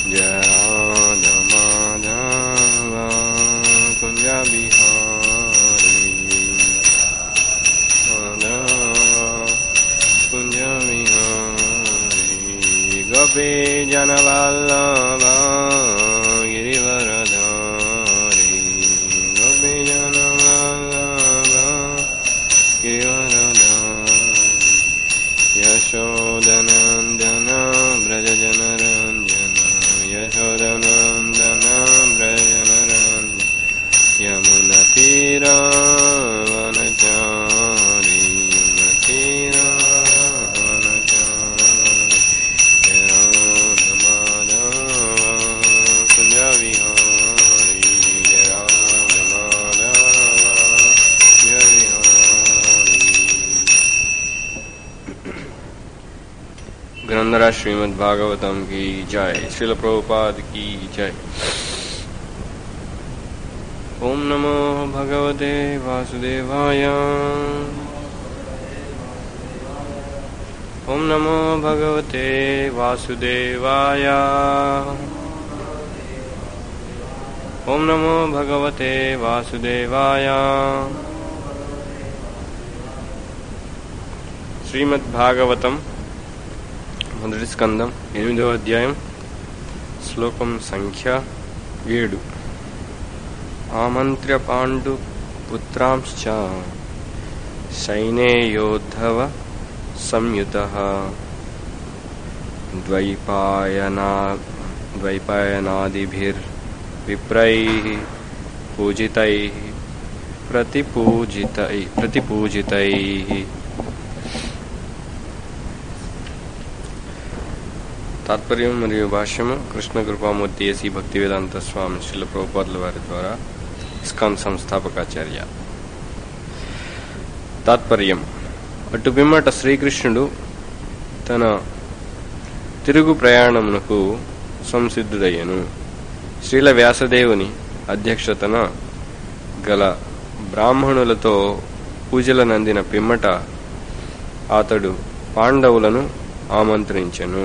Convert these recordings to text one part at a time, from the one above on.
जराजमाधव कुञ्जविहारी कुञ्जविहारी गोपी जनवल्लभ गिरिवरधारी गोपी जनवल्लभ गिरिवरधारी यशोदनन्दन व्रजजनरञ्जन यशोदनन्दन व्रजजनरञ्जन यमुनतीरावनचारि यमुनतीरावनचारि राधमाधव कुञ्जविहारी जय राधमाधव कुञ्जविहारी ग्रंथरा श्रीमद् भागवतम की जय श्रील प्रभुपाद की जय ओम नमो भगवते वासुदेवाय ओम नमो भगवते वासुदेवाय ओम नमो भगवते वासुदेवाय श्रीमद् भागवतम మొదటి స్కందం ఎనిమిదవ అధ్యాయం శ్లోకం సంఖ్య ఏడు ఆమంత్ర్య పాండు పుత్రాంశ్చ సైనేయోద్ధవ సంయుత ద్వైపాయనా ద్వైపాయనాదిభిర్విప్రై పూజితై ప్రతిపూజితై ప్రతిపూజితై తాత్పర్యం మరియు భాష్యము కృష్ణ కృపామూర్తి ఏసీ భక్తి వేదాంత స్వామి శిల ప్రభుపాదుల వారి ద్వారా ఇస్కాన్ సంస్థాపకాచార్య తాత్పర్యం అటు పిమ్మట శ్రీకృష్ణుడు తన తిరుగు ప్రయాణమునకు సంసిద్ధుడయ్యను శ్రీల వ్యాసదేవుని అధ్యక్షతన గల బ్రాహ్మణులతో పూజలనందిన పిమ్మట అతడు పాండవులను ఆమంత్రించెను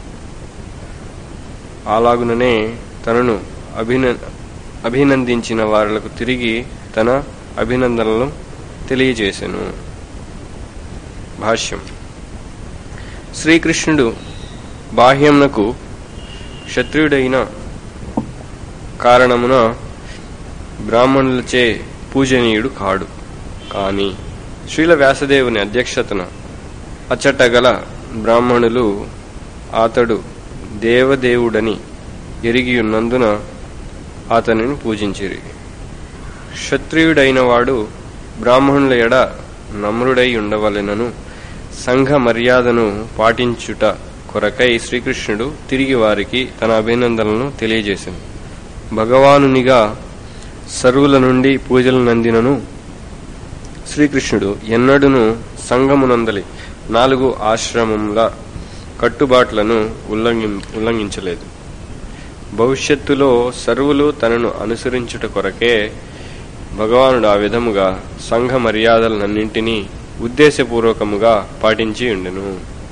అలాగుననే తనను అభిన అభినందించిన వారులకు తిరిగి తన అభినందనలు తెలియజేసెను భాష్యం శ్రీకృష్ణుడు బాహ్యమునకు క్షత్రియుడైన కారణమున బ్రాహ్మణులచే పూజనీయుడు కాడు కాని శ్రీల వ్యాసదేవుని అధ్యక్షతన అచ్చట గల బ్రాహ్మణులు అతడు దేవదేవుడని ఎరిగియున్నందున అతనిని పూజించిరి క్షత్రియుడైన వాడు బ్రాహ్మణుల ఎడ నమ్రుడై ఉండవలెనను సంఘ మర్యాదను పాటించుట కొరకై శ్రీకృష్ణుడు తిరిగి వారికి తన అభినందనలను తెలియజేసింది భగవానునిగా సర్వుల నుండి పూజలు నందినను శ్రీకృష్ణుడు ఎన్నడూను సంఘమునందలి నాలుగు ఆశ్రమముల కట్టుబాట్లను ఉల్లంఘి ఉల్లంఘించలేదు భవిష్యత్తులో సర్వులు తనను అనుసరించుట కొరకే భగవానుడు ఆ విధముగా సంఘ మర్యాదలన్నింటినీ ఉద్దేశపూర్వకముగా పాటించి ఉండెను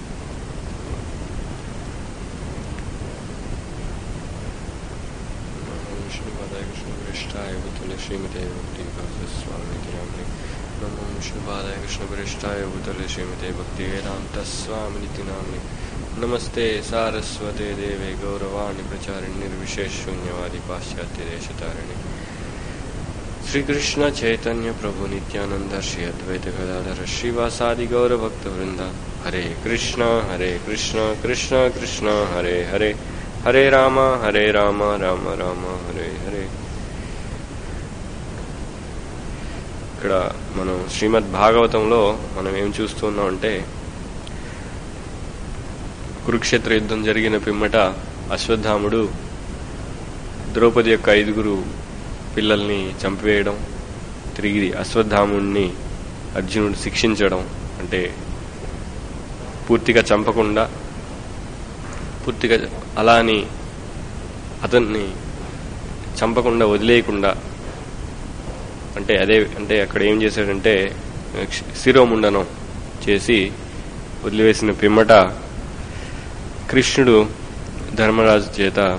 నమో విష్ణుపాదాయ కృష్ణపరిష్టాయ భూతలే శ్రీమతే భక్తి వేదాంత స్వామినితి నామ్ని నమస్తే సారస్వతే దేవే గౌరవాణి ప్రచారిణి నిర్విశేషూన్యవాది పాశ్చాత్య దేశతారిణి శ్రీకృష్ణ చైతన్య ప్రభు నిత్యానంద శ్రీ అద్వైత గదాధర శ్రీవాసాది గౌరభక్త వృంద హరే కృష్ణ హరే కృష్ణ కృష్ణ కృష్ణ హరే హరే హరే రామ హరే రామ రామ రామ హరే హరే ఇక్కడ మనం శ్రీమద్ భాగవతంలో మనం ఏం చూస్తున్నాం అంటే కురుక్షేత్ర యుద్ధం జరిగిన పిమ్మట అశ్వత్థాముడు ద్రౌపది యొక్క ఐదుగురు పిల్లల్ని చంపివేయడం తిరిగి అశ్వత్థాముడిని అర్జునుడు శిక్షించడం అంటే పూర్తిగా చంపకుండా పూర్తిగా అలా అని అతన్ని చంపకుండా వదిలేయకుండా అంటే అదే అంటే అక్కడ ఏం చేశాడంటే శిరోముండనం చేసి వదిలివేసిన పిమ్మట కృష్ణుడు ధర్మరాజు చేత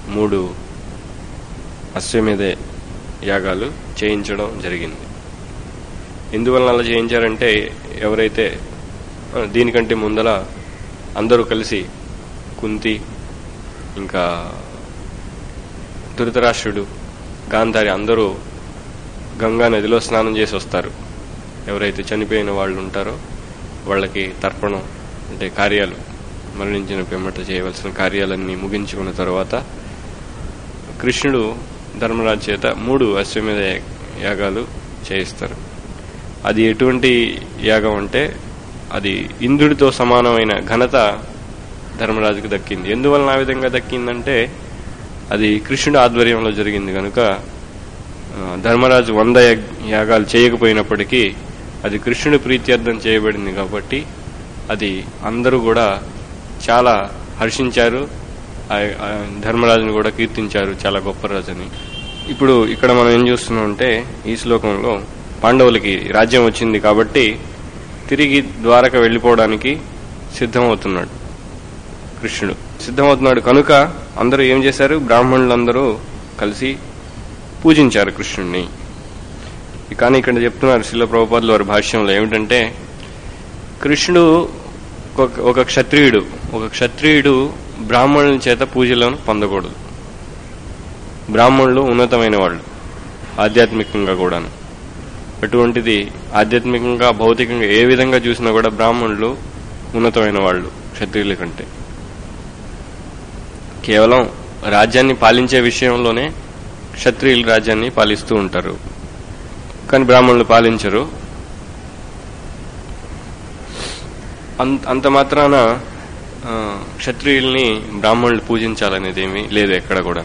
మూడు అశ్వమేధ యాగాలు చేయించడం జరిగింది ఎందువలన అలా చేయించారంటే ఎవరైతే ఆ, దీనికంటే ముందల అందరూ కలిసి కుంతి ఇంకా ధృతరాష్ట్రుడు గాంధారి అందరూ గంగా నదిలో స్నానం చేసి వస్తారు ఎవరైతే చనిపోయిన వాళ్ళు ఉంటారో వాళ్ళకి తర్పణం అంటే కార్యాలు మరణించిన పిమ్మట చేయవలసిన కార్యాలన్నీ ముగించుకున్న తర్వాత కృష్ణుడు ధర్మరాజు చేత మూడు అశ్వమేధ యాగాలు చేయిస్తారు అది ఎటువంటి యాగం అంటే అది ఇంద్రుడితో సమానమైన ఘనత ధర్మరాజుకు దక్కింది ఎందువలన ఆ విధంగా దక్కిందంటే అది కృష్ణుడి ఆధ్వర్యంలో జరిగింది కనుక ఆ, ధర్మరాజు వంద యగ్- యాగాలు చేయకపోయినప్పటికీ అది కృష్ణుడి ప్రీత్యర్థం చేయబడింది కాబట్టి అది అందరూ కూడా చాలా హర్షించారు ఆ- ఆ ధర్మరాజుని కూడా కీర్తించారు చాలా గొప్ప రాజని ఇప్పుడు ఇక్కడ మనం ఏం చూస్తున్నాం అంటే ఈ శ్లోకంలో పాండవులకి రాజ్యం వచ్చింది కాబట్టి తిరిగి ద్వారక వెళ్ళిపోవడానికి సిద్ధమవుతున్నాడు కృష్ణుడు సిద్ధమవుతున్నాడు కనుక అందరూ ఏం చేశారు బ్రాహ్మణులందరూ కలిసి పూజించారు కృష్ణుడిని కానీ ఇక్కడ చెప్తున్నారు శిల ప్రభుపాదులు వారి భాష్యంలో ఏమిటంటే కృష్ణుడు ఒక- ఒక క్షత్రియుడు ఒక క్షత్రియుడు బ్రాహ్మణుల చేత పూజలను పొందకూడదు బ్రాహ్మణులు ఉన్నతమైన వాళ్ళు ఆధ్యాత్మికంగా కూడాను అటువంటిది ఆధ్యాత్మికంగా భౌతికంగా ఏ విధంగా చూసినా కూడా బ్రాహ్మణులు ఉన్నతమైన వాళ్ళు క్షత్రియుల కంటే కేవలం రాజ్యాన్ని పాలించే విషయంలోనే క్షత్రియులు రాజ్యాన్ని పాలిస్తూ ఉంటారు కానీ బ్రాహ్మణులు పాలించరు అంత అంత మాత్రాన ఆ, క్షత్రియుల్ని బ్రాహ్మణులు పూజించాలనేది ఏమీ లేదు ఎక్కడ కూడా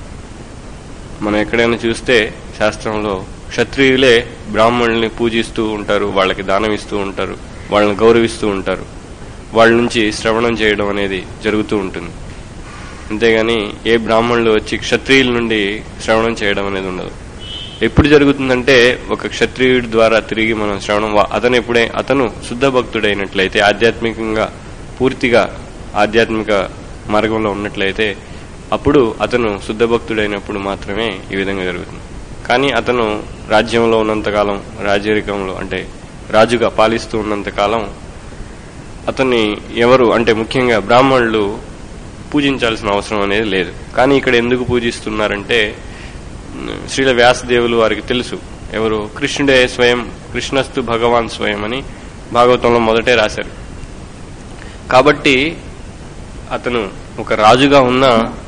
మనం ఎక్కడైనా చూస్తే శాస్త్రంలో క్షత్రియులే బ్రాహ్మణుల్ని పూజిస్తూ ఉంటారు వాళ్ళకి దానం ఇస్తూ ఉంటారు వాళ్ళని గౌరవిస్తూ ఉంటారు వాళ్ళ నుంచి శ్రవణం చేయడం అనేది జరుగుతూ ఉంటుంది అంతేగాని ఏ బ్రాహ్మణులు వచ్చి క్షత్రియుల నుండి శ్రవణం చేయడం అనేది ఉండదు ఎప్పుడు జరుగుతుందంటే ఒక క్షత్రియుడి ద్వారా తిరిగి మనం శ్రవణం వా- అతను ఎప్పుడే అతను శుద్ధ భక్తుడైనట్లయితే ఆధ్యాత్మికంగా పూర్తిగా ఆధ్యాత్మిక మార్గంలో ఉన్నట్లయితే అప్పుడు అతను శుద్ధ భక్తుడైనప్పుడు మాత్రమే ఈ విధంగా జరుగుతుంది కానీ అతను రాజ్యంలో ఉన్నంతకాలం రాజరికంలో అంటే రాజుగా పాలిస్తూ ఉన్నంతకాలం అతన్ని ఎవరు అంటే ముఖ్యంగా బ్రాహ్మణులు పూజించాల్సిన అవసరం అనేది లేదు కానీ ఇక్కడ ఎందుకు పూజిస్తున్నారంటే ఉమ్, శ్రీల వ్యాసదేవులు వారికి తెలుసు ఎవరు కృష్ణుడే స్వయం కృష్ణస్తు భగవాన్ స్వయం అని భాగవతంలో మొదటే రాశారు కాబట్టి అతను ఒక రాజుగా ఉన్న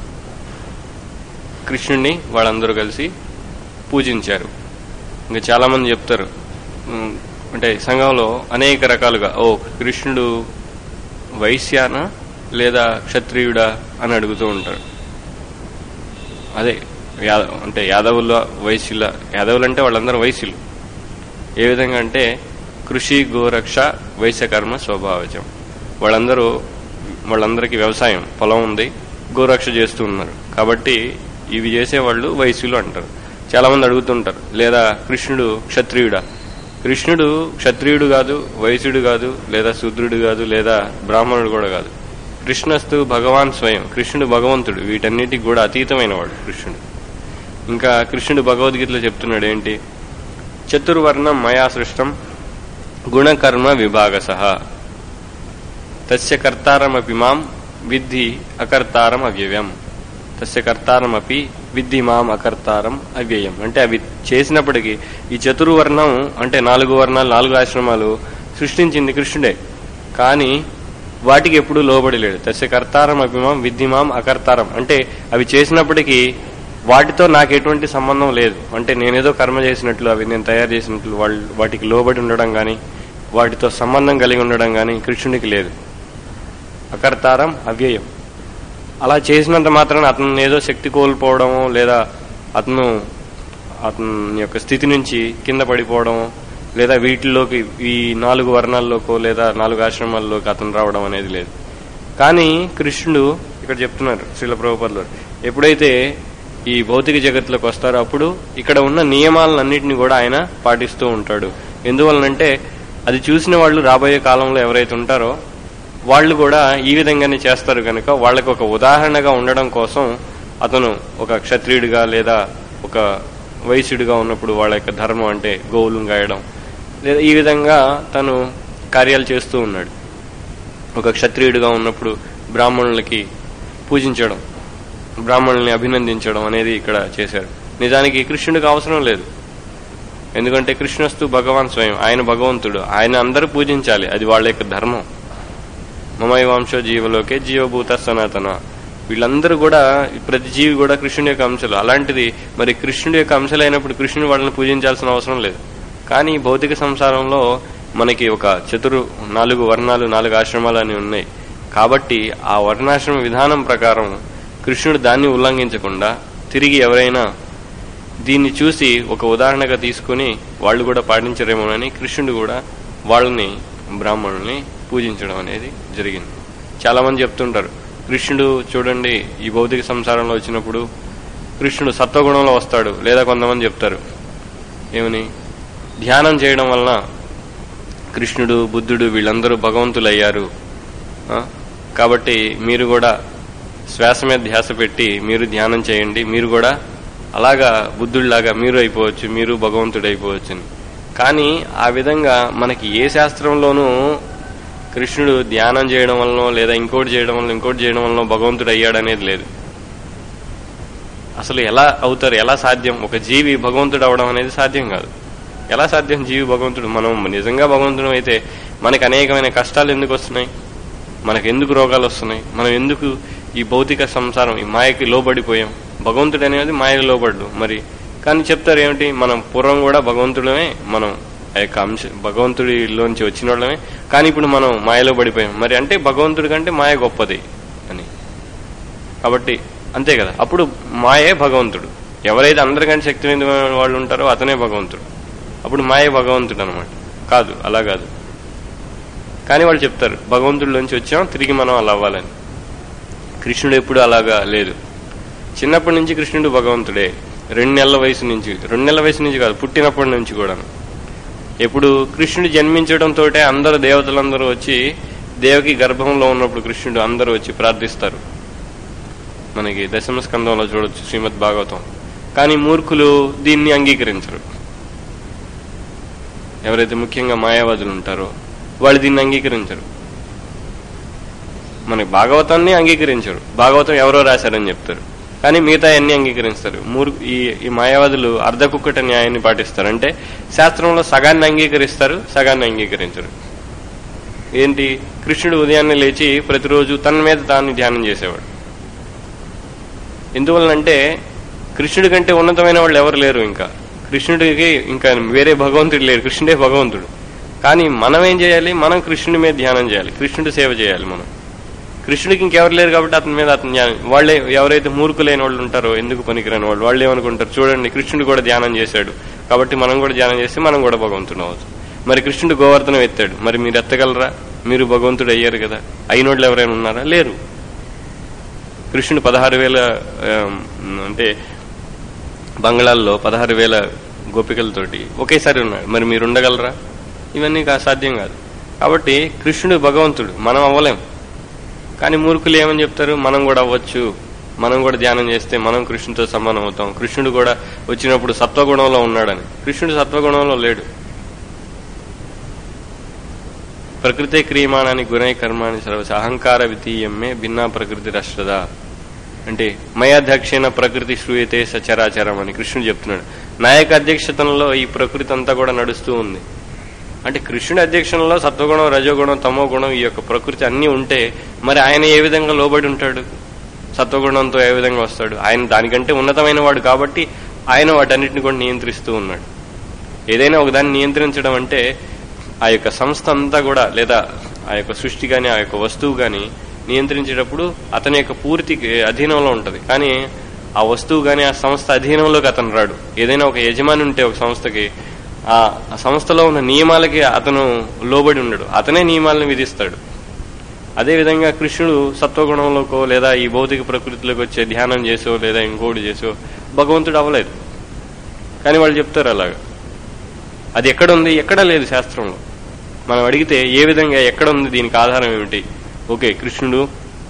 కృష్ణుడిని వాళ్ళందరూ కలిసి పూజించారు ఇంకా చాలా మంది చెప్తారు ఉమ్, అంటే సంఘంలో అనేక రకాలుగా ఓ కృష్ణుడు వైశ్యానా లేదా క్షత్రియుడా అని అడుగుతూ ఉంటారు అదే యా- అంటే యాదవుల వైశ్యుల యాదవులు అంటే వాళ్ళందరూ వైశ్యులు ఏ విధంగా అంటే కృషి గోరక్ష వైశ్యకర్మ స్వభావజం వాళ్ళందరూ వాళ్ళందరికీ వ్యవసాయం పొలం ఉంది గోరక్ష చేస్తూ ఉన్నారు కాబట్టి ఇవి చేసేవాళ్ళు వైశ్యులు అంటారు చాలా మంది అడుగుతుంటారు లేదా కృష్ణుడు క్షత్రియుడా కృష్ణుడు క్షత్రియుడు కాదు వైశ్యుడు కాదు లేదా శూద్రుడు కాదు లేదా బ్రాహ్మణుడు కూడా కాదు కృష్ణస్తు భగవాన్ స్వయం కృష్ణుడు భగవంతుడు వీటన్నిటికి కూడా అతీతమైన వాడు కృష్ణుడు ఇంకా కృష్ణుడు భగవద్గీతలో చెప్తున్నాడు ఏంటి చతుర్వర్ణం మయా సృష్టం గుణకర్మ విభాగస తస్య కర్తారమపి మాం విద్ధి అకర్తారం అవ్యయం తస్య కర్తారమపి విద్ధి మాం అకర్తారం అవ్యయం అంటే అవి చేసినప్పటికీ ఈ చతుర్వర్ణం అంటే నాలుగు వర్ణాలు నాలుగు ఆశ్రమాలు సృష్టించింది కృష్ణుడే కానీ వాటికి ఎప్పుడూ లోబడి లేడు తస్య కర్తారం అభిమాం విద్ధిమాం అకర్తారం అంటే అవి చేసినప్పటికీ వాటితో నాకు ఎటువంటి సంబంధం లేదు అంటే నేనేదో కర్మ చేసినట్లు అవి నేను తయారు చేసినట్లు వాళ్ళు వాటికి లోబడి ఉండడం కానీ వాటితో సంబంధం కలిగి ఉండడం కానీ కృష్ణుడికి లేదు అకర్తారం అవ్యయం అలా చేసినంత మాత్రాన అతను ఏదో శక్తి కోల్పోవడమో లేదా అతను అతని యొక్క స్థితి నుంచి కింద పడిపోవడమో లేదా వీటిలోకి ఈ నాలుగు వర్ణాల్లోకో లేదా నాలుగు ఆశ్రమాల్లోకి అతను రావడం అనేది లేదు కానీ కృష్ణుడు ఇక్కడ చెప్తున్నారు శ్రీల ప్రభుపదులు ఎప్పుడైతే ఈ భౌతిక జగత్తులోకి వస్తారో అప్పుడు ఇక్కడ ఉన్న నియమాలన్నింటినీ కూడా ఆయన పాటిస్తూ ఉంటాడు ఎందువలనంటే అది చూసిన వాళ్ళు రాబోయే కాలంలో ఎవరైతే ఉంటారో వాళ్ళు కూడా ఈ విధంగానే చేస్తారు కనుక వాళ్ళకి ఒక ఉదాహరణగా ఉండడం కోసం అతను ఒక క్షత్రియుడిగా లేదా ఒక వైశ్యుడిగా ఉన్నప్పుడు వాళ్ళ యొక్క ధర్మం అంటే గోవులను గాయడం లేదా ఈ విధంగా తను కార్యాలు చేస్తూ ఉన్నాడు ఒక క్షత్రియుడిగా ఉన్నప్పుడు బ్రాహ్మణులకి పూజించడం బ్రాహ్మణుల్ని అభినందించడం అనేది ఇక్కడ చేశారు నిజానికి కృష్ణుడికి అవసరం లేదు ఎందుకంటే కృష్ణస్తు భగవాన్ స్వయం ఆయన భగవంతుడు ఆయన అందరూ పూజించాలి అది వాళ్ళ యొక్క ధర్మం మమైవాంశో జీవలోకే జీవభూత సనాతన వీళ్ళందరూ కూడా ప్రతి జీవి కూడా కృష్ణుడి యొక్క అంశాలు అలాంటిది మరి కృష్ణుడి యొక్క అంశాలు అయినప్పుడు కృష్ణుడు వాళ్ళని పూజించాల్సిన అవసరం లేదు కానీ ఈ భౌతిక సంసారంలో మనకి ఒక చతురు నాలుగు వర్ణాలు నాలుగు ఆశ్రమాలు అని ఉన్నాయి కాబట్టి ఆ వర్ణాశ్రమ విధానం ప్రకారం కృష్ణుడు దాన్ని ఉల్లంఘించకుండా తిరిగి ఎవరైనా దీన్ని చూసి ఒక ఉదాహరణగా తీసుకుని వాళ్ళు కూడా పాటించరేమోనని కృష్ణుడు కూడా వాళ్ళని బ్రాహ్మణుల్ని పూజించడం అనేది జరిగింది చాలా మంది చెప్తుంటారు కృష్ణుడు చూడండి ఈ భౌతిక సంసారంలో వచ్చినప్పుడు కృష్ణుడు సత్వగుణంలో వస్తాడు లేదా కొంతమంది చెప్తారు ఏమని ధ్యానం చేయడం వలన కృష్ణుడు బుద్ధుడు వీళ్ళందరూ భగవంతులు అయ్యారు ఆ? కాబట్టి మీరు కూడా శ్వాస మీద ధ్యాస పెట్టి మీరు ధ్యానం చేయండి మీరు కూడా అలాగా బుద్ధుడిలాగా మీరు అయిపోవచ్చు మీరు భగవంతుడు అయిపోవచ్చు అని కానీ ఆ విధంగా మనకి ఏ శాస్త్రంలోనూ కృష్ణుడు ధ్యానం చేయడం వలన లేదా ఇంకోటి చేయడం వల్ల ఇంకోటి చేయడం వలన భగవంతుడు అయ్యాడు అనేది లేదు అసలు ఎలా అవుతారు ఎలా సాధ్యం ఒక జీవి భగవంతుడు అవడం అనేది సాధ్యం కాదు ఎలా సాధ్యం జీవి భగవంతుడు మనం నిజంగా భగవంతుడు అయితే మనకి అనేకమైన కష్టాలు ఎందుకు వస్తున్నాయి మనకు ఎందుకు రోగాలు వస్తున్నాయి మనం ఎందుకు ఈ భౌతిక సంసారం ఈ మాయకి లోబడిపోయాం భగవంతుడు అనేది మాయకి లోబడ్డు మరి కానీ చెప్తారు ఏమిటి మనం పూర్వం కూడా భగవంతుడమే మనం ఆ యొక్క అంశ భగవంతుడిలోంచి వచ్చిన వాళ్ళమే కానీ ఇప్పుడు మనం మాయలో పడిపోయాం మరి అంటే భగవంతుడి కంటే మాయ గొప్పది అని కాబట్టి అంతే కదా అప్పుడు మాయే భగవంతుడు ఎవరైతే అందరికంటే శక్తివంతమైన వాళ్ళు ఉంటారో అతనే భగవంతుడు అప్పుడు మాయే భగవంతుడు అనమాట కాదు అలా కాదు కానీ వాళ్ళు చెప్తారు భగవంతుడిలోంచి వచ్చాం తిరిగి మనం అలా అవ్వాలని కృష్ణుడు ఎప్పుడు అలాగా లేదు చిన్నప్పటి నుంచి కృష్ణుడు భగవంతుడే రెండు నెలల వయసు నుంచి రెండు నెలల వయసు నుంచి కాదు పుట్టినప్పటి నుంచి కూడా ఎప్పుడు కృష్ణుడు జన్మించడంతో అందరు దేవతలందరూ వచ్చి దేవకి గర్భంలో ఉన్నప్పుడు కృష్ణుడు అందరూ వచ్చి ప్రార్థిస్తారు మనకి దశమ స్కందంలో చూడొచ్చు శ్రీమద్ భాగవతం కానీ మూర్ఖులు దీన్ని అంగీకరించరు ఎవరైతే ముఖ్యంగా మాయావాదులు ఉంటారో వాళ్ళు దీన్ని అంగీకరించరు మనకి భాగవతాన్ని అంగీకరించరు భాగవతం ఎవరో రాశారని చెప్తారు కానీ మిగతా అన్ని అంగీకరిస్తారు మూర్ ఈ ఈ మాయావాదులు అర్ధకుక్కట న్యాయాన్ని పాటిస్తారు అంటే శాస్త్రంలో సగాన్ని అంగీకరిస్తారు సగాన్ని అంగీకరించరు ఏంటి కృష్ణుడు ఉదయాన్నే లేచి ప్రతిరోజు తన మీద తాను ధ్యానం చేసేవాడు ఎందువల్లంటే కృష్ణుడి కంటే ఉన్నతమైన వాళ్ళు ఎవరు లేరు ఇంకా కృష్ణుడికి ఇంకా వేరే భగవంతుడు లేరు కృష్ణుడే భగవంతుడు కానీ మనం ఏం చేయాలి మనం కృష్ణుడి మీద ధ్యానం చేయాలి కృష్ణుడి సేవ చేయాలి మనం కృష్ణుడికి ఇంకెవరు లేరు కాబట్టి అతని మీద అతను ధ్యానం వాళ్ళే ఎవరైతే మూర్ఖులైన వాళ్ళు ఉంటారో ఎందుకు పనికిరాని వాళ్ళు వాళ్ళు ఏమనుకుంటారు చూడండి కృష్ణుడు కూడా ధ్యానం చేశాడు కాబట్టి మనం కూడా ధ్యానం చేస్తే మనం కూడా భగవంతుడు అవ్వచ్చు మరి కృష్ణుడు గోవర్ధనం ఎత్తాడు మరి మీరు ఎత్తగలరా మీరు భగవంతుడు అయ్యారు కదా అయినోళ్ళు ఎవరైనా ఉన్నారా లేరు కృష్ణుడు పదహారు వేల ఆమ్, అంటే బంగ్లాల్లో పదహారు వేల గోపికలతోటి ఒకేసారి ఉన్నాడు మరి మీరు ఉండగలరా ఇవన్నీ కా సాధ్యం కాదు కాబట్టి కృష్ణుడు భగవంతుడు మనం అవ్వలేం కానీ మూర్ఖులు ఏమని చెప్తారు మనం కూడా అవ్వచ్చు మనం కూడా ధ్యానం చేస్తే మనం కృష్ణుడితో సమానం అవుతాం కృష్ణుడు కూడా వచ్చినప్పుడు సత్వగుణంలో ఉన్నాడని కృష్ణుడు సత్వగుణంలో లేడు ప్రకృతే క్రియమాణాన్ని గుణై కర్మాని సర్వస అహంకార వితీయమ్మే భిన్నా ప్రకృతి రశ్రద అంటే మయాధ్యక్షేణ ప్రకృతి శ్రూయతే సచరాచరం అని కృష్ణుడు చెప్తున్నాడు నాయక అధ్యక్షతలో ఈ ప్రకృతి అంతా కూడా నడుస్తూ ఉంది అంటే కృష్ణుడి అధ్యక్షంలో సత్వగుణం రజోగుణం తమో గుణం ఈ యొక్క ప్రకృతి అన్నీ ఉంటే మరి ఆయన ఏ విధంగా లోబడి ఉంటాడు సత్వగుణంతో ఏ విధంగా వస్తాడు ఆయన దానికంటే ఉన్నతమైన వాడు కాబట్టి ఆయన వాటన్నిటిని కూడా నియంత్రిస్తూ ఉన్నాడు ఏదైనా ఒకదాన్ని నియంత్రించడం అంటే ఆ యొక్క సంస్థ అంతా కూడా లేదా ఆ యొక్క సృష్టి కానీ ఆ యొక్క వస్తువు కానీ నియంత్రించేటప్పుడు అతని యొక్క పూర్తి అధీనంలో ఉంటది కానీ ఆ వస్తువు కానీ ఆ సంస్థ అధీనంలోకి అతను రాడు ఏదైనా ఒక యజమాని ఉంటే ఒక సంస్థకి ఆ ఆ సంస్థలో ఉన్న నియమాలకి అతను లోబడి ఉండడు అతనే నియమాలను విధిస్తాడు అదేవిధంగా కృష్ణుడు సత్వగుణంలోకో లేదా ఈ భౌతిక ప్రకృతిలోకి వచ్చే ధ్యానం చేసో లేదా ఇంకోటి చేసో భగవంతుడు అవ్వలేదు కానీ వాళ్ళు చెప్తారు అలాగా అది ఎక్కడ ఉంది ఎక్కడా లేదు శాస్త్రంలో మనం అడిగితే ఏ విధంగా ఎక్కడ ఉంది దీనికి ఆధారం ఏమిటి ఓకే కృష్ణుడు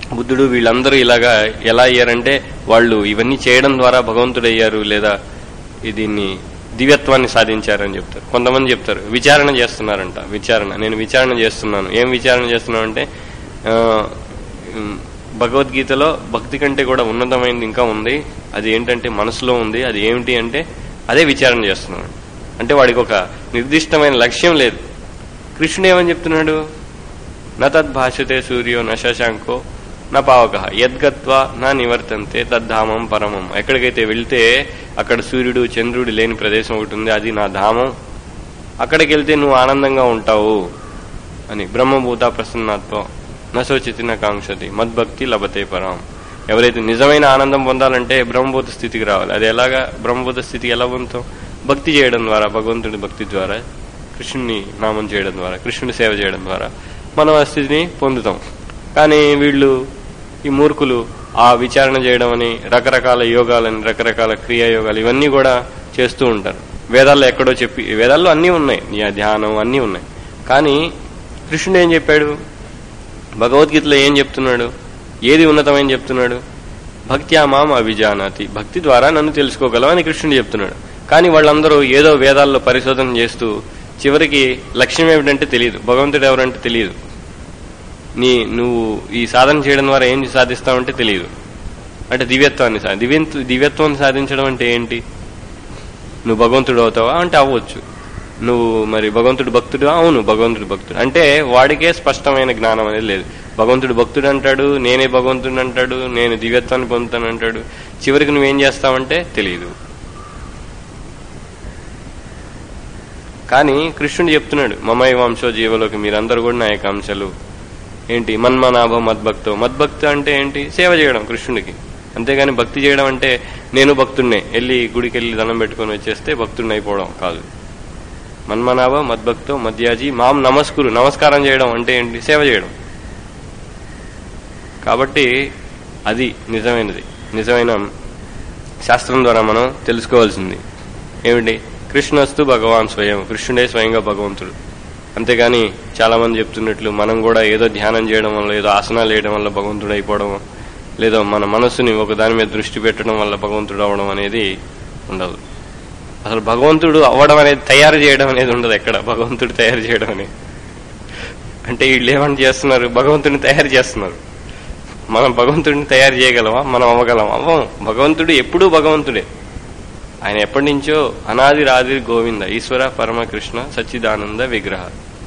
బుద్ధుడు వీళ్ళందరూ ఇలాగా ఎలా అయ్యారంటే వాళ్ళు ఇవన్నీ చేయడం ద్వారా భగవంతుడు అయ్యారు లేదా దీన్ని దివ్యత్వాన్ని సాధించారని చెప్తారు కొంతమంది చెప్తారు విచారణ చేస్తున్నారంట విచారణ నేను విచారణ చేస్తున్నాను ఏం విచారణ చేస్తున్నాను అంటే ఆ, ఉమ్, భగవద్గీతలో భక్తి కంటే కూడా ఉన్నతమైనది ఇంకా ఉంది అది ఏంటంటే మనసులో ఉంది అది ఏమిటి అంటే అదే విచారణ చేస్తున్నాడు అంటే వాడికి ఒక నిర్దిష్టమైన లక్ష్యం లేదు కృష్ణుడు ఏమని చెప్తున్నాడు న తద్భాషతే సూర్యో న శశాంకో నా పావక యద్గత్వా నా నివర్తంతే తద్ధామం పరమం ఎక్కడికైతే వెళ్తే అక్కడ సూర్యుడు చంద్రుడు లేని ప్రదేశం ఒకటి ఉంది అది నా ధామం అక్కడికి వెళ్తే నువ్వు ఆనందంగా ఉంటావు అని బ్రహ్మభూత ప్రసన్నత్వం నశోచితి నా కాంక్షతి మద్భక్తి లభతే పరం ఎవరైతే నిజమైన ఆనందం పొందాలంటే బ్రహ్మభూత స్థితికి రావాలి అది ఎలాగా బ్రహ్మభూత స్థితికి ఎలా పొందుతాం భక్తి చేయడం ద్వారా భగవంతుడి భక్తి ద్వారా కృష్ణుని నామం చేయడం ద్వారా కృష్ణుని సేవ చేయడం ద్వారా మనం ఆ స్థితిని పొందుతాం కానీ వీళ్ళు ఈ మూర్ఖులు ఆ విచారణ చేయడం అని రకరకాల యోగాలని రకరకాల క్రియాయోగాలు ఇవన్నీ కూడా చేస్తూ ఉంటారు వేదాల్లో ఎక్కడో చెప్పి వేదాల్లో అన్నీ ఉన్నాయి ఈ ధ్యానం అన్నీ ఉన్నాయి కానీ కృష్ణుడు ఏం చెప్పాడు భగవద్గీతలో ఏం చెప్తున్నాడు ఏది ఉన్నతమైన చెప్తున్నాడు భక్త్యా మాం అభిజానాతి భక్తి ద్వారా నన్ను తెలుసుకోగలవు అని కృష్ణుడు చెప్తున్నాడు కానీ వాళ్ళందరూ ఏదో వేదాల్లో పరిశోధన చేస్తూ చివరికి లక్ష్యం ఏమిటంటే తెలియదు భగవంతుడు ఎవరంటే తెలియదు నీ నువ్వు ఈ సాధన చేయడం ద్వారా ఏం సాధిస్తావంటే తెలియదు అంటే దివ్యత్వాన్ని సా- దివ్యంత్ దివ్యత్వాన్ని సాధించడం అంటే ఏంటి నువ్వు భగవంతుడు అవుతావా అంటే అవ్వచ్చు నువ్వు మరి భగవంతుడు భక్తుడు అవును భగవంతుడు భక్తుడు అంటే వాడికే స్పష్టమైన జ్ఞానం అనేది లేదు భగవంతుడు భక్తుడు అంటాడు నేనే భగవంతుడు అంటాడు నేను దివ్యత్వాన్ని పొందుతాను అంటాడు చివరికి నువ్వేం చేస్తావంటే తెలియదు కానీ కృష్ణుడు చెప్తున్నాడు మమై వంశో జీవలోకి మీరందరూ కూడా నా యొక్క అంశాలు ఏంటి మన్మనాభం మద్భక్తో మద్భక్తి అంటే ఏంటి సేవ చేయడం కృష్ణుడికి అంతేగాని భక్తి చేయడం అంటే నేను భక్తుడినే వెళ్ళి గుడికి వెళ్ళి దండం పెట్టుకొని వచ్చేస్తే భక్తుడిని అయిపోవడం కాదు మన్మనాభ మద్భక్తో మధ్యాజీ మాం నమస్కురు నమస్కారం చేయడం అంటే ఏంటి సేవ చేయడం కాబట్టి అది నిజమైనది నిజమైన శాస్త్రం ద్వారా మనం తెలుసుకోవాల్సింది ఏమిటి కృష్ణస్తు భగవాన్ స్వయం కృష్ణుడే స్వయంగా భగవంతుడు అంతేగాని చాలా మంది చెప్తున్నట్లు మనం కూడా ఏదో ధ్యానం చేయడం వల్ల ఏదో ఆసనాలు వేయడం వల్ల భగవంతుడు అయిపోవడం లేదా మన మనస్సుని ఒక దాని మీద దృష్టి పెట్టడం వల్ల భగవంతుడు అవడం అనేది ఉండదు అసలు భగవంతుడు అవ్వడం అనేది తయారు చేయడం అనేది ఉండదు ఎక్కడ భగవంతుడు తయారు చేయడం అనేది అంటే వీళ్ళు ఏమని చేస్తున్నారు భగవంతుడిని తయారు చేస్తున్నారు మనం భగవంతుడిని తయారు చేయగలమా మనం అవ్వగలం అవ్వం భగవంతుడు ఎప్పుడూ భగవంతుడే ఆయన ఎప్పటి నుంచో అనాది రాది గోవింద ఈశ్వర పరమకృష్ణ సచ్చిదానంద విగ్రహ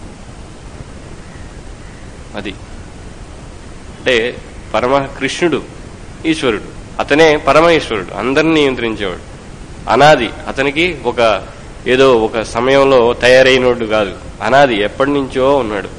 అది అంటే పరమ కృష్ణుడు ఈశ్వరుడు అతనే పరమ ఈశ్వరుడు అందరినీ నియంత్రించేవాడు అనాది అతనికి ఒక ఏదో ఒక సమయంలో తయారైనోడు కాదు అనాది ఎప్పటి నుంచో ఉన్నాడు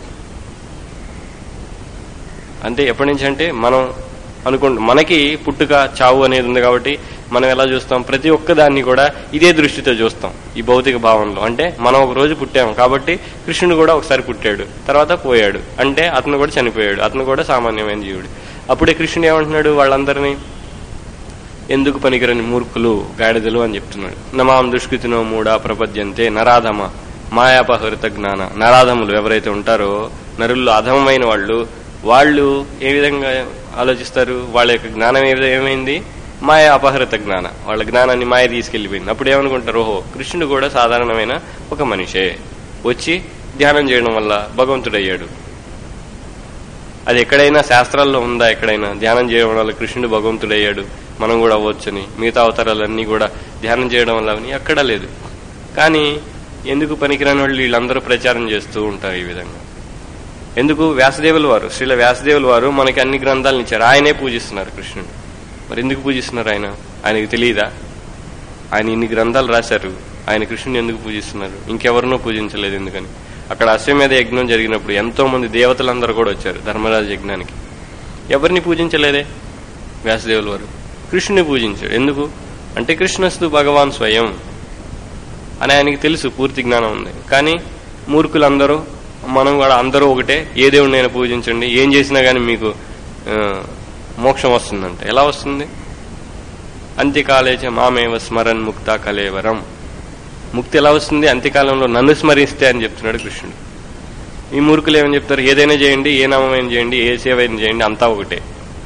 అంటే ఎప్పటి నుంచి అంటే మనం అనుకుంటు మనకి పుట్టుక చావు అనేది ఉంది కాబట్టి మనం ఎలా చూస్తాం ప్రతి ఒక్క దాన్ని కూడా ఇదే దృష్టితో చూస్తాం ఈ భౌతిక భావంలో అంటే మనం ఒక రోజు పుట్టాం కాబట్టి కృష్ణుడు కూడా ఒకసారి పుట్టాడు తర్వాత పోయాడు అంటే అతను కూడా చనిపోయాడు అతను కూడా సామాన్యమైన జీవుడు అప్పుడే కృష్ణుడు ఏమంటున్నాడు వాళ్ళందరినీ ఎందుకు పనికిరని మూర్ఖులు గాడిదలు అని చెప్తున్నాడు నమాం దుష్కృతినో మూడా ప్రపద్యంతే నరాధమ మాయాపహృత జ్ఞాన నరాధములు ఎవరైతే ఉంటారో నరుల్లో అధమమైన వాళ్ళు వాళ్ళు ఏ విధంగా ఆలోచిస్తారు వాళ్ళ యొక్క జ్ఞానం ఏ విధంగా ఏమైంది మాయ అపహృత జ్ఞాన వాళ్ళ జ్ఞానాన్ని మాయ తీసుకెళ్లిపోయింది అప్పుడు ఏమనుకుంటారు ఓహో కృష్ణుడు కూడా సాధారణమైన ఒక మనిషే వచ్చి ధ్యానం చేయడం వల్ల భగవంతుడయ్యాడు అది ఎక్కడైనా శాస్త్రాల్లో ఉందా ఎక్కడైనా ధ్యానం చేయడం వల్ల కృష్ణుడు భగవంతుడయ్యాడు మనం కూడా అవ్వచ్చని మిగతా అవతారాలన్నీ కూడా ధ్యానం చేయడం వల్ల అని ఎక్కడా లేదు కానీ ఎందుకు పనికిరాని వాళ్ళు వీళ్ళందరూ ప్రచారం చేస్తూ ఉంటారు ఈ విధంగా ఎందుకు వ్యాసదేవుల వారు శ్రీల వ్యాసదేవుల వారు మనకి అన్ని గ్రంథాలను ఇచ్చారు ఆయనే పూజిస్తున్నారు కృష్ణుడు మరి ఎందుకు పూజిస్తున్నారు ఆయన ఆయనకి తెలియదా ఆయన ఇన్ని గ్రంథాలు రాశారు ఆయన కృష్ణుని ఎందుకు పూజిస్తున్నారు ఇంకెవరినో పూజించలేదు ఎందుకని అక్కడ అశ్వమేధ యజ్ఞం జరిగినప్పుడు ఎంతో మంది దేవతలందరూ కూడా వచ్చారు ధర్మరాజ యజ్ఞానికి ఎవరిని పూజించలేదే వ్యాసదేవుల వారు కృష్ణుని పూజించాడు ఎందుకు అంటే కృష్ణస్తు భగవాన్ స్వయం అని ఆయనకి తెలుసు పూర్తి జ్ఞానం ఉంది కానీ మూర్ఖులందరూ మనం కూడా అందరూ ఒకటే ఏ దేవుడినైనా పూజించండి ఏం చేసినా కానీ మీకు ఆ, మోక్షం వస్తుందంట ఎలా వస్తుంది అంత్యకాలేచ మామేవ స్మరన్ ముక్త కలేవరం ముక్తి ఎలా వస్తుంది అంత్యకాలంలో నన్ను స్మరిస్తే అని చెప్తున్నాడు కృష్ణుడు ఈ మూర్ఖులు ఏమని చెప్తారు ఏదైనా చేయండి ఏ నామైనా చేయండి ఏ సేవ అయినా చేయండి అంతా ఒకటే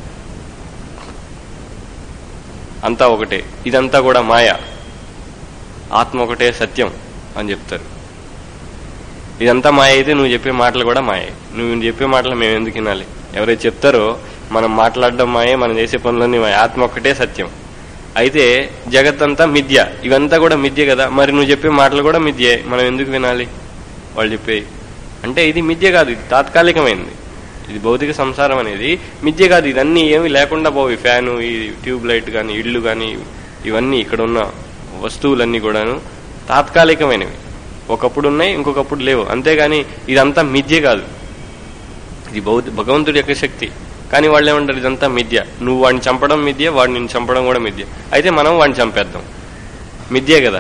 అంతా ఒకటే ఇదంతా కూడా మాయ ఆత్మ ఒకటే సత్యం అని చెప్తారు ఇదంతా మాయ అయితే నువ్వు చెప్పే మాటలు కూడా మాయే నువ్వు చెప్పే మాటలు మేము ఎందుకు వినాలి ఎవరైతే చెప్తారో మనం మాట్లాడడం మాయే మనం చేసే పనులన్నీ మాయ ఆత్మ ఒక్కటే సత్యం అయితే జగత్తంతా మిథ్య ఇవంతా కూడా మిథ్య కదా మరి నువ్వు చెప్పే మాటలు కూడా మిథ్యే మనం ఎందుకు వినాలి వాళ్ళు చెప్పే అంటే ఇది మిథ్య కాదు ఇది తాత్కాలికమైనది ఇది భౌతిక సంసారం అనేది మిథ్య కాదు ఇదన్నీ ఏమి లేకుండా పోవు ఈ ఫ్యాను ఈ ట్యూబ్ లైట్ కానీ ఇళ్ళు కానీ ఇవన్నీ ఇక్కడ ఉన్న వస్తువులన్నీ కూడాను తాత్కాలికమైనవి ఒకప్పుడు ఉన్నాయి ఇంకొకప్పుడు లేవు అంతేగాని ఇదంతా మిథ్య కాదు ఇది భౌతి భగవంతుడి యొక్క శక్తి కానీ వాళ్ళు ఏమంటారు ఇదంతా మిథ్య నువ్వు వాడిని చంపడం మిథ్య వాడిని నిన్ను చంపడం కూడా మిథ్య అయితే మనం వాడిని చంపేద్దాం మిథ్యే కదా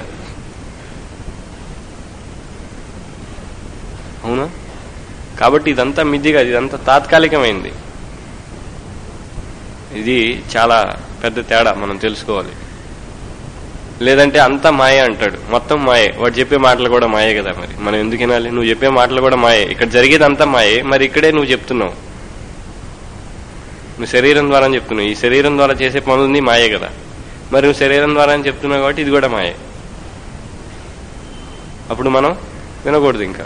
అవునా కాబట్టి ఇదంతా మిథ్య కాదు ఇదంతా తాత్కాలికమైంది ఇది చాలా పెద్ద తేడా మనం తెలుసుకోవాలి లేదంటే అంతా మాయే అంటాడు మొత్తం మాయే వాడు చెప్పే మాటలు కూడా మాయే కదా మరి మనం ఎందుకు వినాలి నువ్వు చెప్పే మాటలు కూడా మాయే ఇక్కడ జరిగేది అంతా మాయే మరి ఇక్కడే నువ్వు చెప్తున్నావు నువ్వు శరీరం ద్వారా చెప్తున్నావు ఈ శరీరం ద్వారా చేసే పనులన్నీ మాయే కదా మరి నువ్వు శరీరం ద్వారా అని చెప్తున్నావు కాబట్టి ఇది కూడా మాయే అప్పుడు మనం వినకూడదు ఇంకా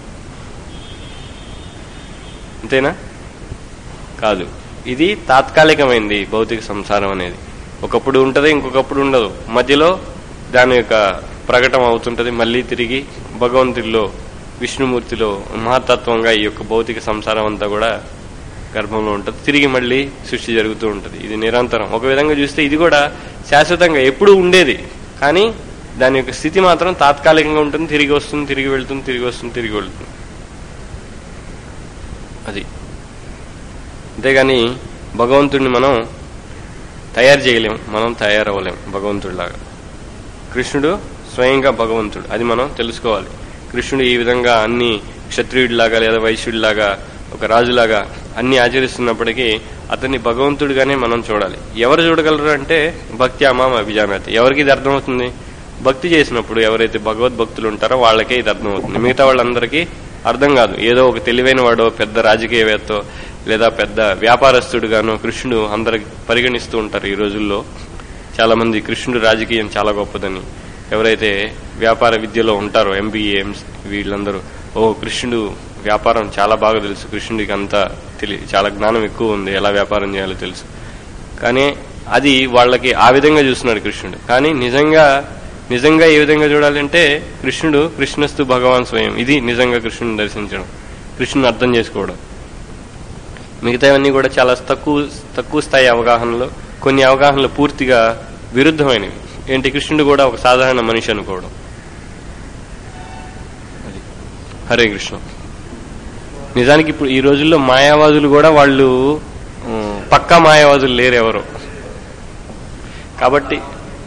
అంతేనా కాదు ఇది తాత్కాలికమైంది భౌతిక సంసారం అనేది ఒకప్పుడు ఉంటది ఇంకొకప్పుడు ఉండదు మధ్యలో దాని యొక్క ప్రకటన అవుతుంటది మళ్ళీ తిరిగి భగవంతుడిలో విష్ణుమూర్తిలో మహతత్వంగా ఈ యొక్క భౌతిక సంసారం అంతా కూడా గర్భంలో ఉంటుంది తిరిగి మళ్ళీ సృష్టి జరుగుతూ ఉంటుంది ఇది నిరంతరం ఒక విధంగా చూస్తే ఇది కూడా శాశ్వతంగా ఎప్పుడూ ఉండేది కానీ దాని యొక్క స్థితి మాత్రం తాత్కాలికంగా ఉంటుంది తిరిగి వస్తుంది తిరిగి వెళ్తుంది తిరిగి వస్తుంది తిరిగి వెళ్తుంది అది అంతేగాని భగవంతుడిని మనం తయారు చేయలేం మనం తయారవ్వలేం భగవంతుడిలాగా కృష్ణుడు స్వయంగా భగవంతుడు అది మనం తెలుసుకోవాలి కృష్ణుడు ఈ విధంగా అన్ని క్షత్రియుడిలాగా లేదా వైశ్యుడిలాగా ఒక రాజులాగా అన్ని ఆచరిస్తున్నప్పటికీ అతన్ని భగవంతుడిగానే మనం చూడాలి ఎవరు చూడగలరు అంటే భక్తి అమామ అభిజానాతి ఎవరికి ఇది అర్థమవుతుంది భక్తి చేసినప్పుడు ఎవరైతే భగవద్భక్తులు ఉంటారో వాళ్ళకే ఇది అర్థమవుతుంది మిగతా వాళ్ళందరికీ అర్థం కాదు ఏదో ఒక తెలివైన వాడో పెద్ద రాజకీయవేత్తో లేదా పెద్ద వ్యాపారస్తుడుగానో కృష్ణుడు అందరికి పరిగణిస్తూ ఉంటారు ఈ రోజుల్లో చాలా మంది కృష్ణుడు రాజకీయం చాలా గొప్పదని ఎవరైతే వ్యాపార విద్యలో ఉంటారో ఎంబీఏ వీళ్ళందరూ ఓ కృష్ణుడు వ్యాపారం చాలా బాగా తెలుసు కృష్ణుడికి అంతా తెలి చాలా జ్ఞానం ఎక్కువ ఉంది ఎలా వ్యాపారం చేయాలో తెలుసు కానీ అది వాళ్ళకి ఆ విధంగా చూస్తున్నాడు కృష్ణుడు కానీ నిజంగా నిజంగా ఏ విధంగా చూడాలంటే కృష్ణుడు కృష్ణస్తు భగవాన్ స్వయం ఇది నిజంగా కృష్ణుని దర్శించడం కృష్ణుని అర్థం చేసుకోవడం మిగతావన్నీ కూడా చాలా తక్కువ తక్కువ స్థాయి అవగాహనలో కొన్ని అవగాహనలు పూర్తిగా విరుద్ధమైనవి ఏంటి కృష్ణుడు కూడా ఒక సాధారణ మనిషి అనుకోవడం అది హరే కృష్ణ నిజానికి ఇప్పుడు ఈ రోజుల్లో మాయావాదులు కూడా వాళ్ళు ఉమ్, పక్కా మాయావాదులు లేరు ఎవరు కాబట్టి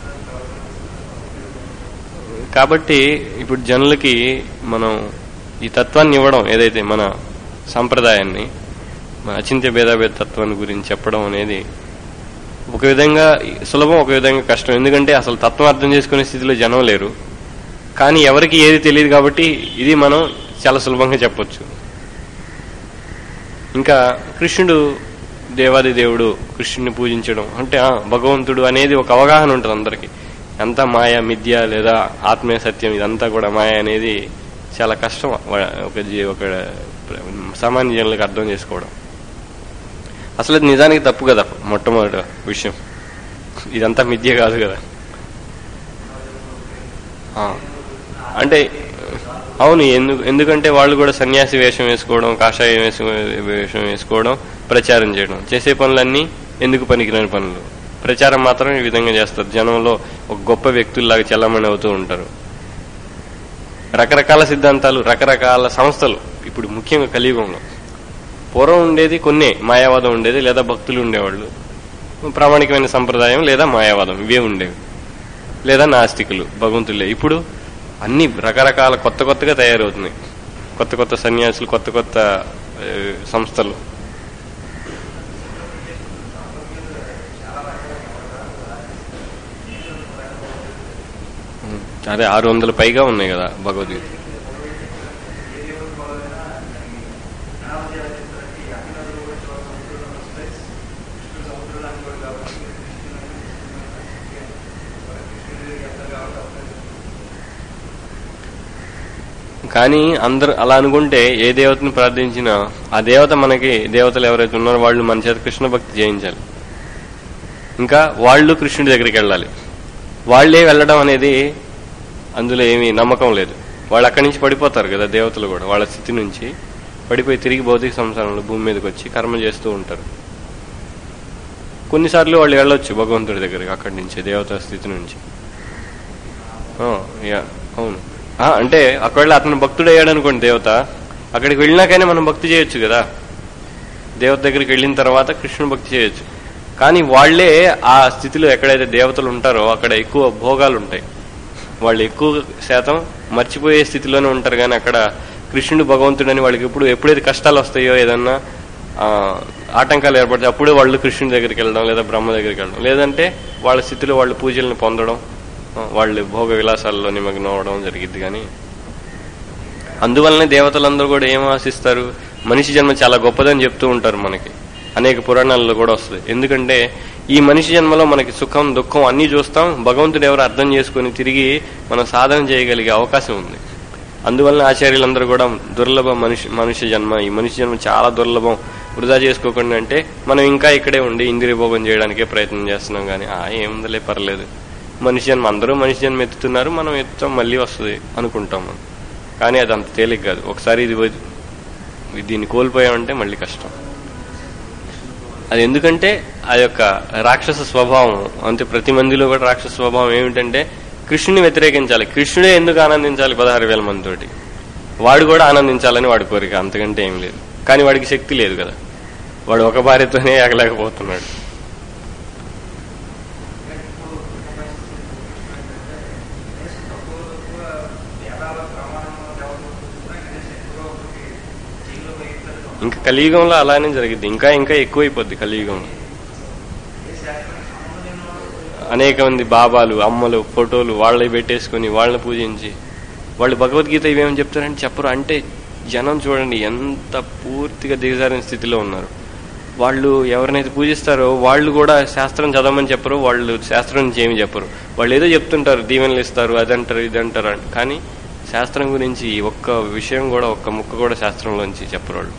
కాబట్టి ఇప్పుడు జనులకి మనం ఈ తత్వాన్ని ఇవ్వడం ఏదైతే మన సంప్రదాయాన్ని మన అచింత్య భేదాభేద తత్వాన్ని గురించి చెప్పడం అనేది ఒక విధంగా సులభం ఒక విధంగా కష్టం ఎందుకంటే అసలు తత్వం అర్థం చేసుకునే స్థితిలో జనం లేరు కానీ ఎవరికి ఏది తెలియదు కాబట్టి ఇది మనం చాలా సులభంగా చెప్పొచ్చు ఇంకా కృష్ణుడు దేవాది దేవుడు కృష్ణుని పూజించడం అంటే ఆ, భగవంతుడు అనేది ఒక అవగాహన ఉంటుంది అందరికి అంతా మాయ మిథ్య లేదా ఆత్మీయ సత్యం ఇదంతా కూడా మాయ అనేది చాలా కష్టం వా- ఒక జీ- ఒక సామాన్య జనులకు అర్థం చేసుకోవడం అసలు అది నిజానికి తప్పు కదా మొట్టమొదటి విషయం ఇదంతా మిథ్య కాదు కదా ఆ. అంటే అవును ఎందుకు ఎందుకంటే వాళ్ళు కూడా సన్యాసి వేషం వేసుకోవడం కాషాయ వేషం వేషం వేసుకోవడం ప్రచారం చేయడం చేసే పనులన్నీ ఎందుకు పనికిరాని పనులు ప్రచారం మాత్రం ఈ విధంగా చేస్తారు జనంలో ఒక గొప్ప వ్యక్తుల్లాగా చల్లమణి అవుతూ ఉంటారు రకరకాల సిద్ధాంతాలు రకరకాల సంస్థలు ఇప్పుడు ముఖ్యంగా కలియుగంలో పూర్వం ఉండేది కొన్నే మాయావాదం ఉండేది లేదా భక్తులు ఉండేవాళ్ళు ప్రామాణికమైన సంప్రదాయం లేదా మాయావాదం ఇవే ఉండేవి లేదా నాస్తికులు భగవంతులే ఇప్పుడు అన్ని రకరకాల కొత్త కొత్తగా తయారవుతున్నాయి కొత్త కొత్త సన్యాసులు కొత్త కొత్త ఆ, సంస్థలు ఉం. అదే ఆరు వందల పైగా ఉన్నాయి కదా భగవద్గీత కానీ అందరు అలా అనుకుంటే ఏ దేవతని ప్రార్థించినా ఆ దేవత మనకి దేవతలు ఎవరైతే ఉన్నారో వాళ్ళు మన చేత కృష్ణ భక్తి చేయించాలి ఇంకా వాళ్ళు కృష్ణుడి దగ్గరికి వెళ్ళాలి వాళ్ళే వెళ్ళడం అనేది అందులో ఏమీ నమ్మకం లేదు వాళ్ళు అక్కడి నుంచి పడిపోతారు కదా దేవతలు కూడా వాళ్ళ స్థితి నుంచి పడిపోయి తిరిగి భౌతిక సంసారంలో భూమి మీదకి వచ్చి కర్మ చేస్తూ ఉంటారు కొన్నిసార్లు వాళ్ళు వెళ్ళొచ్చు భగవంతుడి దగ్గరికి అక్కడి నుంచి దేవతా స్థితి నుంచి ఆ, యా అవును ఆ, అంటే ఒకవేళ అతను భక్తుడు అయ్యాడు అనుకోండి దేవత అక్కడికి వెళ్ళినాకైనా మనం భక్తి చేయొచ్చు కదా దేవత దగ్గరికి వెళ్ళిన తర్వాత కృష్ణుని భక్తి చేయొచ్చు కానీ వాళ్ళే ఆ స్థితిలో ఎక్కడైతే దేవతలు ఉంటారో అక్కడ ఎక్కువ భోగాలు ఉంటాయి వాళ్ళు ఎక్కువ శాతం మర్చిపోయే స్థితిలోనే ఉంటారు కానీ అక్కడ కృష్ణుడు భగవంతుడని వాళ్ళకి ఎప్పుడు ఎప్పుడైతే కష్టాలు వస్తాయో ఏదన్నా ఆ, ఆటంకాలు ఏర్పడితే అప్పుడే వాళ్ళు కృష్ణుడి దగ్గరికి వెళ్ళడం లేదా బ్రహ్మ దగ్గరికి వెళ్ళడం లేదంటే వాళ్ళ స్థితిలో వాళ్ళు పూజలను పొందడం ఆ, వాళ్ళు భోగ విలాసాల్లో నిమగ్నం అవడం జరిగింది కానీ అందువల్లనే దేవతలందరూ కూడా ఏం ఆశిస్తారు మనిషి జన్మ చాలా గొప్పదని చెప్తూ ఉంటారు మనకి అనేక పురాణాల్లో కూడా వస్తుంది ఎందుకంటే ఈ మనిషి జన్మలో మనకి సుఖం దుఃఖం అన్ని చూస్తాం భగవంతుడు ఎవరు అర్థం చేసుకుని తిరిగి మనం సాధన చేయగలిగే అవకాశం ఉంది అందువలన ఆచార్యులందరూ కూడా దుర్లభ మనిషి మనుష్య జన్మ ఈ మనిషి జన్మ చాలా దుర్లభం వృధా చేసుకోకుండా అంటే మనం ఇంకా ఇక్కడే ఉండి ఇంద్రియ భోగం చేయడానికే ప్రయత్నం చేస్తున్నాం కానీ ఆ ఏముందలే పర్లేదు మనిషి జన్మ అందరూ మనిషి జన్మ ఎత్తుతున్నారు మనం ఎత్తుతాం మళ్ళీ వస్తుంది అనుకుంటాం మనం కానీ అది అంత తేలిక కాదు ఒకసారి ఇది వది- దీన్ని కోల్పోయామంటే మళ్ళీ కష్టం అది ఎందుకంటే ఆ యొక్క రాక్షస స్వభావం అంతే ప్రతి మందిలో కూడా రాక్షస స్వభావం ఏమిటంటే కృష్ణుని వ్యతిరేకించాలి కృష్ణుడే ఎందుకు ఆనందించాలి పదహారు వేల మందితోటి వాడు కూడా ఆనందించాలని వాడి కోరిక అంతకంటే ఏం లేదు కానీ వాడికి శక్తి లేదు కదా వాడు ఒక భార్యతోనే ఎగలేకపోతున్నాడు ఇంకా కలియుగంలో అలానే జరిగింది ఇంకా ఇంకా ఎక్కువైపోద్ది కలియుగంలో అనేక మంది బాబాలు అమ్మలు ఫోటోలు వాళ్ళని పెట్టేసుకుని వాళ్ళని పూజించి వాళ్ళు భగవద్గీత ఇవేమని చెప్తారంటే చెప్పరు అంటే జనం చూడండి ఎంత పూర్తిగా దిగజారిన స్థితిలో ఉన్నారు వాళ్ళు ఎవరినైతే పూజిస్తారో వాళ్ళు కూడా శాస్త్రం చదవమని చెప్పరు వాళ్ళు శాస్త్రం నుంచి ఏమి చెప్పరు వాళ్ళు ఏదో చెప్తుంటారు దీవెనలు ఇస్తారు అదంటారు ఇదంటారు అని కానీ శాస్త్రం గురించి ఒక్క విషయం కూడా ఒక్క ముక్క కూడా శాస్త్రంలోంచి చెప్పరు వాళ్ళు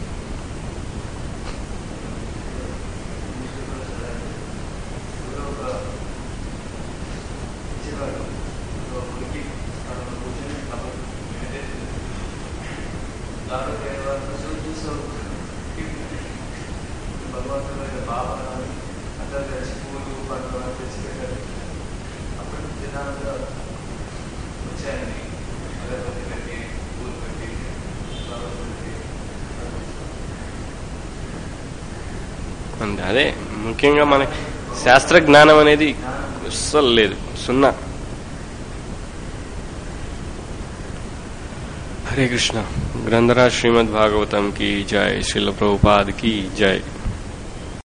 అంతే అదే ముఖ్యంగా మన శాస్త్ర జ్ఞానం అనేది అస్సలు లేదు సున్నా హరే కృష్ణ గ్రంథరాజ్ శ్రీమద్ భాగవతం की जय शिल प्रभुपाद की जय